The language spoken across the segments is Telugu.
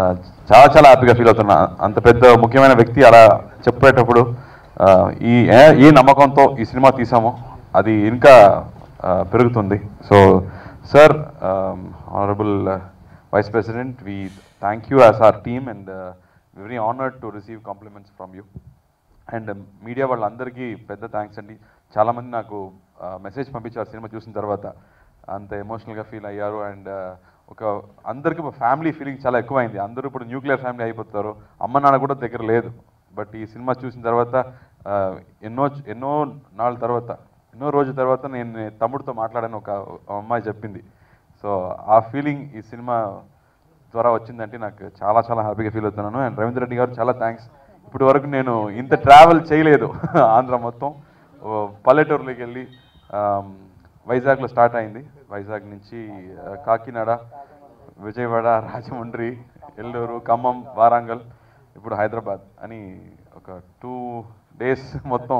చాలా చాలా హ్యాపీగా ఫీల్ అవుతున్నా అంత పెద్ద ముఖ్యమైన వ్యక్తి అలా చెప్పేటప్పుడు ఆ, ఈ ఏ- ఈ నమ్మకంతో ఈ సినిమా తీసామో అది ఇంకా ఆ, పెరుగుతుంది so sir honourable vice president we thank you as our team and very honoured to receive compliments from you and media వాళ్ళందరికీ పెద్ద థ్యాంక్స్ అండి చాలామంది నాకు మెసేజ్ పంపించారు సినిమా చూసిన తర్వాత అంత ఎమోషనల్గా ఫీల్ అయ్యారు అండ్ ఒక అందరికీ ఫ్యామిలీ ఫీలింగ్ చాలా ఎక్కువైంది అందరూ ఇప్పుడు న్యూక్లియర్ ఫ్యామిలీ అయిపోతారు అమ్మ నాన్న కూడా దగ్గర లేదు బట్ ఈ సినిమా చూసిన తర్వాత ఆ, ఎన్నో ఎన్నో నాళ్ళ తర్వాత ఎన్నో రోజుల తర్వాత నేను తమ్ముడితో మాట్లాడాను ఒక అమ్మాయి చెప్పింది సో ఆ ఫీలింగ్ ఈ సినిమా ద్వారా వచ్చిందంటే నాకు చాలా చాలా హ్యాపీగా ఫీల్ అవుతున్నాను అండ్ రవీంద్ర రెడ్డి గారు చాలా థ్యాంక్స్ ఇప్పటి వరకు నేను ఇంత ట్రావెల్ చేయలేదు ఆంధ్ర మొత్తం ఓ పల్లెటూరులోకి వెళ్ళి ఆమ్, వైజాగ్లో స్టార్ట్ అయింది వైజాగ్ నుంచి ఆ, కాకినాడ విజయవాడ రాజమండ్రి ఎల్లూరు ఖమ్మం వారాంగల్ ఇప్పుడు హైదరాబాద్ అని ఒక టూ డేస్ మొత్తం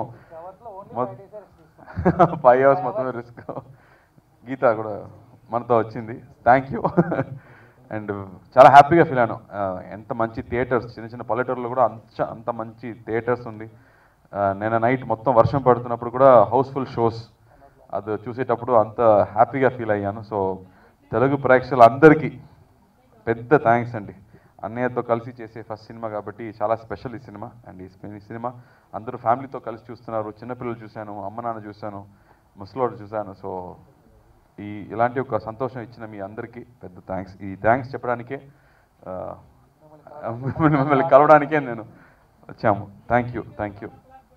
ఫైవ్ అవర్స్ మొత్తం రిస్క్ గీత కూడా మనతో వచ్చింది థ్యాంక్ యూ అండ్ చాలా హ్యాపీగా ఫీల్ అయ్యాను ఆ, ఎంత మంచి థియేటర్స్ చిన్న చిన్న పల్లెటూరులో కూడా అంత అంత మంచి థియేటర్స్ ఉంది ఆ, నిన్న నైట్ మొత్తం వర్షం పడుతున్నప్పుడు కూడా హౌస్ఫుల్ షోస్ అది చూసేటప్పుడు అంత హ్యాపీగా ఫీల్ అయ్యాను సో తెలుగు ప్రేక్షకులందరికీ పెద్ద థ్యాంక్స్ అండి అన్నయ్యతో కలిసి చేసే ఫస్ట్ సినిమా కాబట్టి చాలా స్పెషల్ ఈ సినిమా అండ్ ఈ ఈ సినిమా అందరూ ఫ్యామిలీతో కలిసి చూస్తున్నారు చిన్నపిల్లలు చూశాను అమ్మ నాన్న చూశాను ముసలోడు చూశాను సో ఈ ఇలాంటి ఒక సంతోషం ఇచ్చిన మీ అందరికీ పెద్ద థ్యాంక్స్ ఈ థ్యాంక్స్ చెప్పడానికే ఆ, మిమ్మల్ని మిమ్మల్ని కలవడానికే నేను వచ్చాము థ్యాంక్ యూ థ్యాంక్ యూ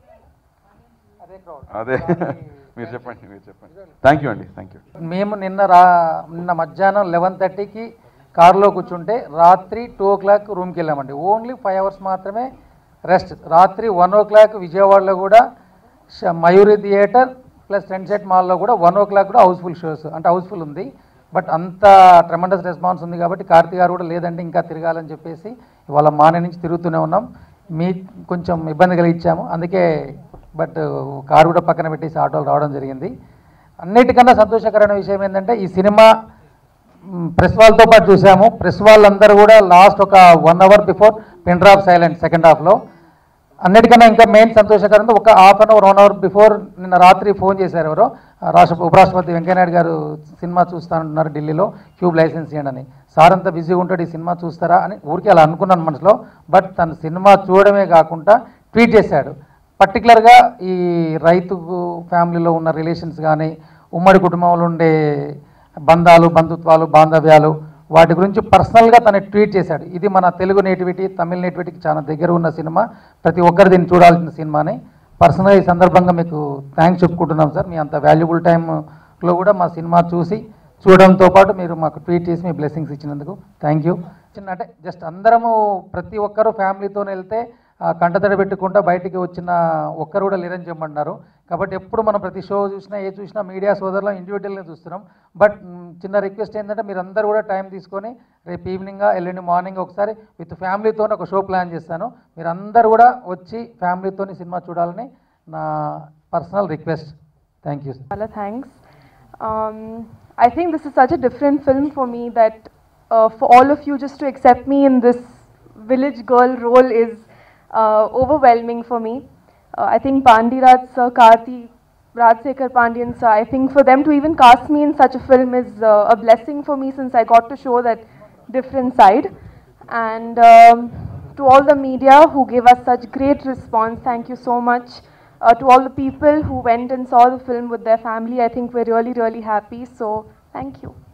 అదే మీరు చెప్పండి మీరు చెప్పండి థ్యాంక్ యూ అండి థ్యాంక్ యూ మేము నిన్న రా నిన్న మధ్యాహ్నం లెవెన్ థర్టీకి కారులో కూర్చుంటే రాత్రి టూ ఓ క్లాక్ రూమ్కి వెళ్ళామండి ఓన్లీ ఫైవ్ అవర్స్ మాత్రమే రెస్ట్ రాత్రి వన్ ఓ క్లాక్ విజయవాడలో కూడా ష- మయూరి థియేటర్ ప్లస్ సెట్ మాల్లో కూడా వన్ ఓ క్లాక్ కూడా హౌస్ఫుల్ షోస్ అంటే హౌస్ఫుల్ ఉంది బట్ అంత ట్రెమండస్ రెస్పాన్స్ ఉంది కాబట్టి కార్తీ గారు కూడా లేదంటే ఇంకా తిరగాలని చెప్పేసి ఇవాళ మార్నింగ్ నుంచి తిరుగుతూనే ఉన్నాం మీ కొంచెం ఇబ్బంది కలిగించాము అందుకే బట్ కారు కూడా పక్కన పెట్టేసి ఆటోలు రావడం జరిగింది అన్నిటికన్నా సంతోషకరమైన విషయం ఏంటంటే ఈ సినిమా మ్, ప్రెస్ వాళ్ళతో పాటు చూసాము ప్రెస్ వాళ్ళందరూ కూడా లాస్ట్ ఒక one hour before pin drop silent second హాఫ్లో అన్నిటికన్నా ఇంకా మెయిన్ సంతోషకరంగా ఒక half an hour one hour before నిన్న రాత్రి ఫోన్ చేశారు ఎవరో ఆ, రాష్ట్ర ఉపరాష్ట్రపతి వెంకయ్యనాయుడు గారు సినిమా చూస్తానంటున్నారు ఢిల్లీలో క్యూబ్ లైసెన్స్ ఇవ్వండి అని సార్ అంతా బిజీగా ఉంటాడు ఈ సినిమా చూస్తారా అని ఊరికే అలా అనుకున్నాను మనసులో బట్ తను సినిమా చూడడమే కాకుండా ట్వీట్ చేశాడు పర్టికులర్గా ఈ రైతు ఫ్యామిలీలో ఉన్న రిలేషన్స్ కానీ ఉమ్మడి కుటుంబంలో ఉండే బంధాలు బంధుత్వాలు బాంధవ్యాలు వాటి గురించి పర్సనల్గా తను ట్వీట్ చేశాడు ఇది మన తెలుగు నేటివిటీ తమిళ నేటివిటీకి చాలా దగ్గర ఉన్న సినిమా ప్రతి ఒక్కరు దీన్ని చూడాల్సిన సినిమాని పర్సనల్గా ఈ సందర్భంగా మీకు థ్యాంక్స్ చెప్పుకుంటున్నాం సార్ మీ అంత వాల్యుబుల్ టైంలో కూడా మా సినిమా చూసి చూడడంతో పాటు మీరు మాకు ట్వీట్ చేసి మీ బ్లెస్సింగ్స్ ఇచ్చినందుకు థ్యాంక్ యూ చిన్న అంటే జస్ట్ అందరము ప్రతి ఒక్కరు ఫ్యామిలీతో వెళ్తే ఆ, కంటతడి పెట్టుకుంటా బయటికి వచ్చిన ఒక్కరు కూడా లేరని చెప్పమంటున్నారు కాబట్టి ఎప్పుడు మనం ప్రతి షో చూసినా ఏ చూసినా మీడియా సోదరులు ఇండివిజువల్గా చూస్తున్నాం బట్ మ్, చిన్న రిక్వెస్ట్ ఏంటంటే మీరు అందరూ కూడా టైం తీసుకొని రేపు ఈవినింగ్ ఎల్లుండి మార్నింగ్ ఒకసారి విత్ ఫ్యామిలీతో ఒక షో ప్లాన్ చేస్తాను మీరు అందరూ కూడా వచ్చి ఫ్యామిలీతో సినిమా చూడాలని నా personal request thank you sir Vala, thanks. Um, I think this is such a different film for me that uh, for all of you just to accept me in this village girl role is uh, overwhelming for me. Uh, I think Pandiraj sir, Karthi, Rajsekhar Pandian sir, I think for them to even cast me in such a film is uh, a blessing for me since I got to show that different side. And um, to all the media who gave us such great response, thank you so much. Uh, to all the people who went and saw the film with their family, I think we're really, really happy. So, thank you.